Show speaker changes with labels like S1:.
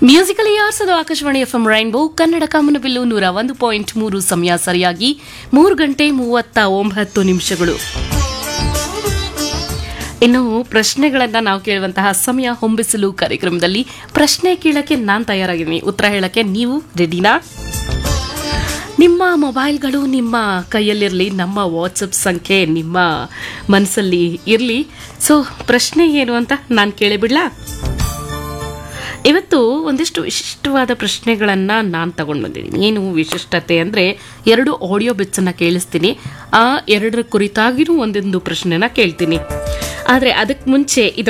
S1: musically ಆರ್ಸದು Akashvani FM rainbow Kannada Kamanabillu ನೂರ ಒಂದು ಪಾಯಿಂಟ್ ಮೂರು ಸಮಯ ಸರಿಯಾಗಿ ಮೂರು ಗಂಟೆ ಮೂವತ್ತ ಒಂಬತ್ತು ನಿಮಿಷಗಳು ಇನ್ನು ಪ್ರಶ್ನೆಗಳನ್ನ ನಾವು ಕೇಳುವಂತಹ ಸಮಯ ಹೊಂಬಿಸಲು ಕಾರ್ಯಕ್ರಮದಲ್ಲಿ ಪ್ರಶ್ನೆ ಕೇಳಕ್ಕೆ ನಾನು ತಯಾರಾಗಿದ್ದೀನಿ ಉತ್ತರ ಹೇಳಕ್ಕೆ ನೀವು ರೆಡಿನಾ ನಿಮ್ಮ ಮೊಬೈಲ್ಗಳು ನಿಮ್ಮ ಕೈಯಲ್ಲಿರಲಿ ನಮ್ಮ ವಾಟ್ಸಪ್ ಸಂಖ್ಯೆ ನಿಮ್ಮ ಮನಸ್ಸಲ್ಲಿ ಇರಲಿ ಸೊ ಪ್ರಶ್ನೆ ಏನು ಅಂತ ನಾನು ಕೇಳಿಬಿಡ್ಲಾ ಇವತ್ತು ಒಂದಿಷ್ಟು ವಿಶಿಷ್ಟವಾದ ಪ್ರಶ್ನೆಗಳನ್ನು ನಾನು ತಗೊಂಡು ಬಂದಿದ್ದೀನಿ ಏನು ವಿಶಿಷ್ಟತೆ ಅಂದರೆ ಎರಡು ಆಡಿಯೋ ಬಿಟ್ಸನ್ನು ಕೇಳಿಸ್ತೀನಿ ಆ ಎರಡರ ಕುರಿತಾಗಿಯೂ ಒಂದೊಂದು ಪ್ರಶ್ನೆನ ಕೇಳ್ತೀನಿ ಆದರೆ ಅದಕ್ಕೆ ಮುಂಚೆ ಇದು